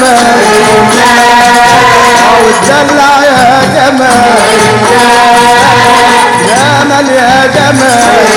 جمال وتدلع يا جمال جمال يا جمال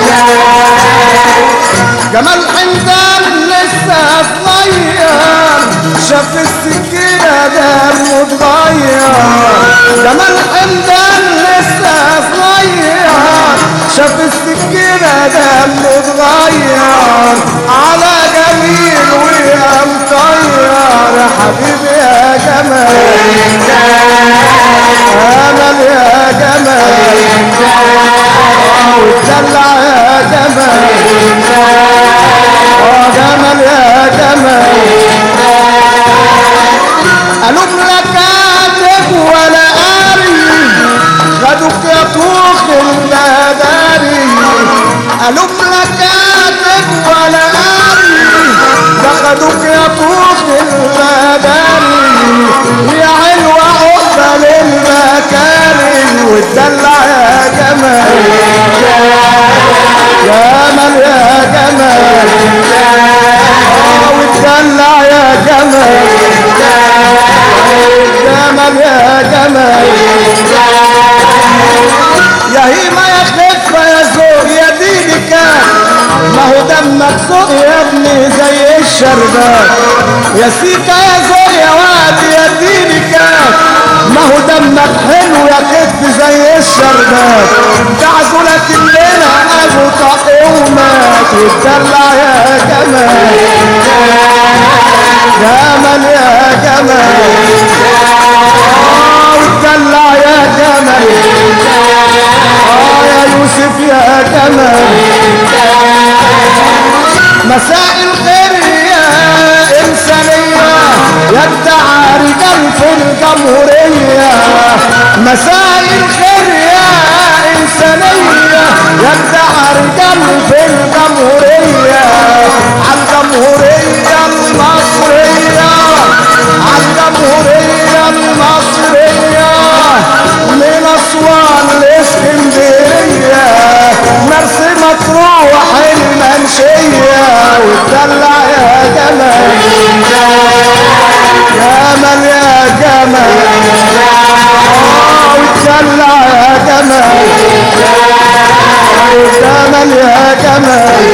جمال حمدان لسه صغير شاف السكينة دمه اتغير جمال حمدان لسه صغير شاف السكينة دمه اتغير على جميل ويا مطير يا حبيبي يا جمال امل يا جمال وتدلع يا جمال اه جمال يا جمال قالوا لك كاتب ولا قاري خدوك يا طوخ المداري قالوا لك كاتب ولا قاري ده خدوك يا طوخ المداري يا حلوة عقبة للمكارم وتدلع يا جمال جمال يا جمال آه، وتدلع يا جمال جمال يا جمال يا هيما يا خفة يا زوج يا ديني كان ما هو دمك سوق يا ابني زي الشربات يا سيكا يا زوج يا واد يا ديني كان ما هو دمك حلو يا كتف زي الشربات تعزلك الليلة ابو طاقي ومات وتدلع يا جمال جمال يا جمال آه، وتدلع يا جمال اه يا يوسف يا جمال مساء الخير يا إنسانية يا ادعى رجال في الجمهورية مساء الخير يا إنسانية يا ادعى رجال في الجمهورية عالجمهورية المصرية عالجمهورية المصرية من أسوان لإسكندرية مرسي مطروح المنشية وتدلع يا جمال جمال يا جمال آه، وتدلع يا جمال جمال يا جمال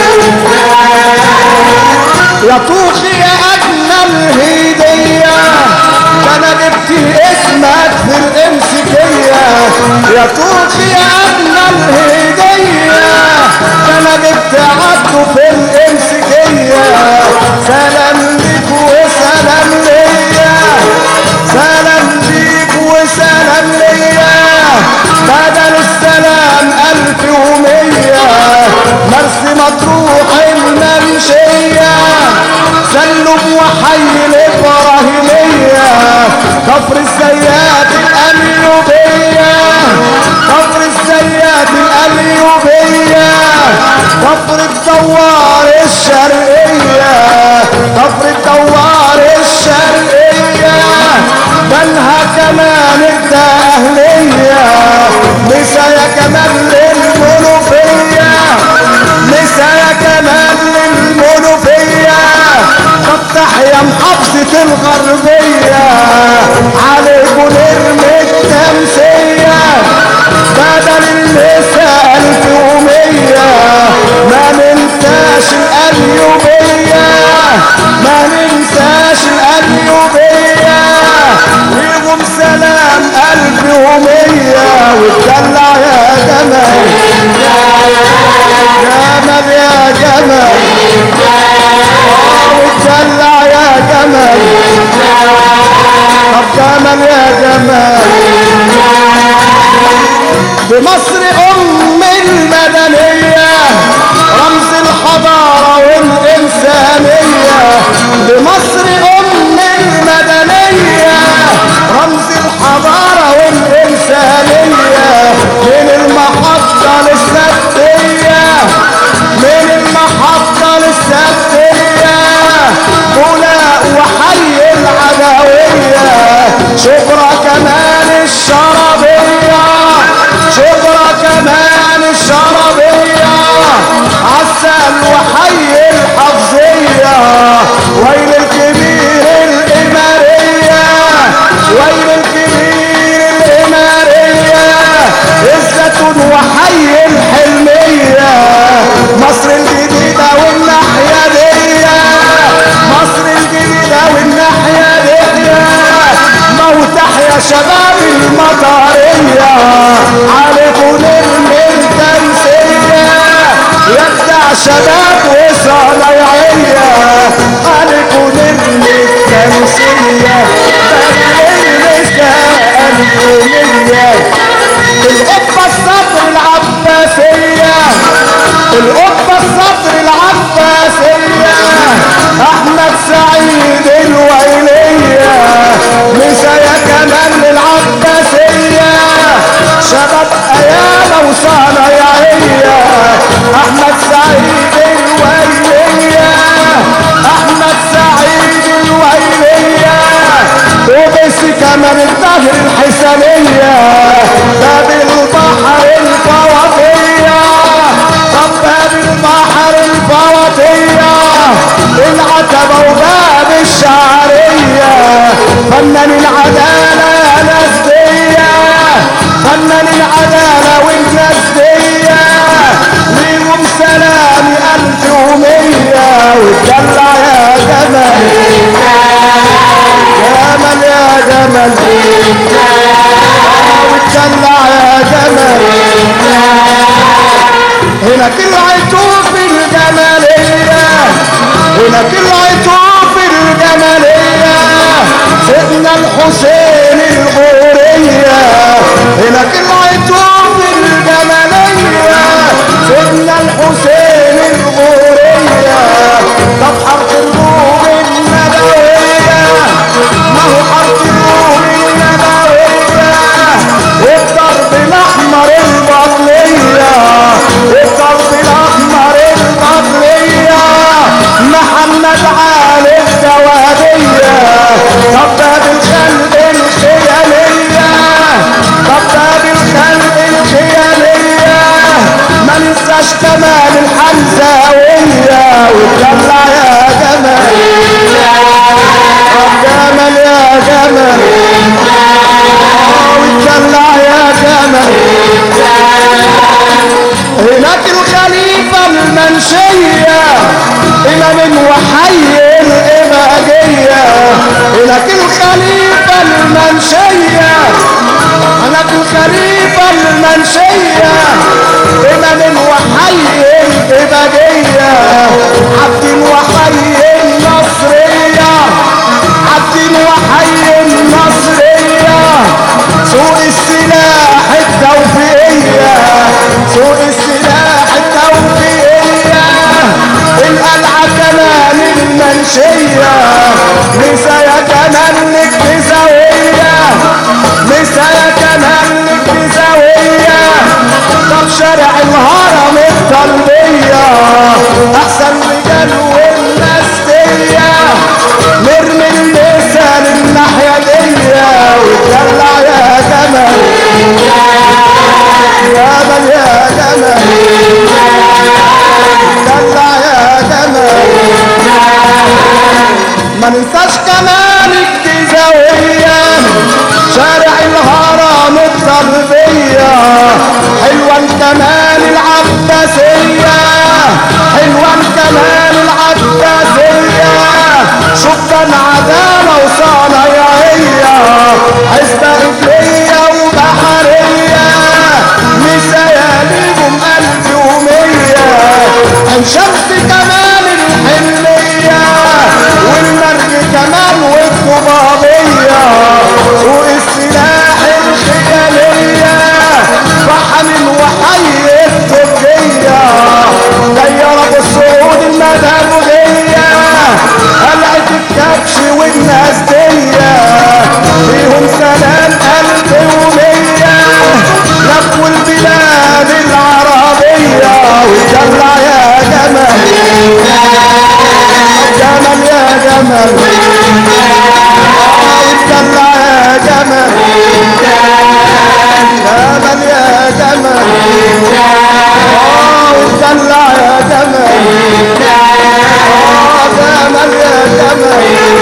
يا طوخي يا أجمل هدية ده أنا جبت اسمك في الإمسكية يا طوخي يا أجمل هدية ده أنا جبت عبده في الإمسكية سلام ليك وسلام ليا سلام ليك وسلام ليا بدل السلام ألف ومية مرسي مطروح المنشية سلم وحي الإبراهيمية كفر الزيات الأميوبية كفر الزيات الأميوبية كفر الدوار الشرقية كفر الدوار الشرقية بلها كمان الدهلية مسا يا كمان للمنوفية مسا يا كمان للمنوفية طب تحيا محافظة الغربية عليكم نرمي التمسية بدل النساء ألف ومية ما ننساش الأليوبية ما ننساش الأليوبية ليهم سلام ألف ومية وتدلع يا جمال جمال يا جمال آه، وتدلع يا جمال طب جمال يا جمال بمصر أم المدنية رمز الحضارة والإنسانية بمصر أم المدنية رمز الحضارة والإنسانية من المحطة للسبتية من المحطة للسبتية شباب المطرية عليكم نرمي التمثيلية يبدع شباب وصنايعية عليكم نرمي التمثيلية القبة الصدر العباسية القبة الصدر العباسية احمد سعيد الويلية مسايا كمان للعباسية شباب ايام وصنايعية احمد سعيد الويلية احمد سعيد الويلية وبس كمان الظهر الحسنية باب البحر الفوطية طب باب البحر الفوطية العتبة وباب الشعرية فنان العدالة يا ناس دية فنان العدالة والناس دية ليهم سلامي ألف ومية واتدلع يا جمال جمل يا جمل واتدلع يا جمل هنا طلعتوا في الجمالية هنا طلعتوا في الجمالية سيدنا الحسين الغورية هنا طلعتوا في الجمالية سيدنا الحسين الغورية طب حرف الروم النبوية ما هو حرف الروم النبوية والضرب الأحمر البطلية الضرب الأحمر البطلية محمد علي الدوادية طب باب القلب الخيالية طب باب القلب الخيالية ما ننساش كمان الحمزاوية وتطلع يا جمال طب جمال يا جمال وتطلع يا جمال هناك الخليفة المنشية إمام وحي الإبادية هناك الخليفة المنشية هناك الخليفة المنشية إمام وحي الإبادية عبد وحي النصرية عبد وحي النصرية سوق السلاح التوفيقية سوق السلاح التوفيقية القلعة كمان المنشية مسايا كمان الجزاوية مسايا كمان الجزاوية طب شارع الهرم الطلبية أحسن رجال والناس دية نرمي اللسان الناحية دية وتدلع يا جمل يا من يا جمل دلع يا جمل ما ننساش كمان الجزاوية شارع الهرم الطلبية حلوة كمان العباسية حلوة كمان العباسية شكرا عدالة وصنايعية حسبة إبلية وبحرية مسياليهم ألف ومية عين شمس كمان الحلية والمرج كمان والضبابية سوق السلاح الخيالية بحمل وحي التركية طيارة بالصعود المدنية قلعة الكبش والناس دية فيهم سلام ألف ومية لفوا البلاد العربية وجلع يا جمل جمل يا جمل وتدلع يا جمل جمل يا جمل وتدلع يا جمل جمل يا جمل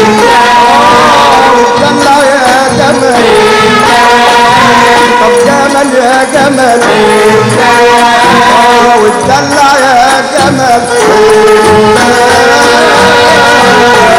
وتدلع يا جمل طب جمل يا جمل وتدلع يا جمل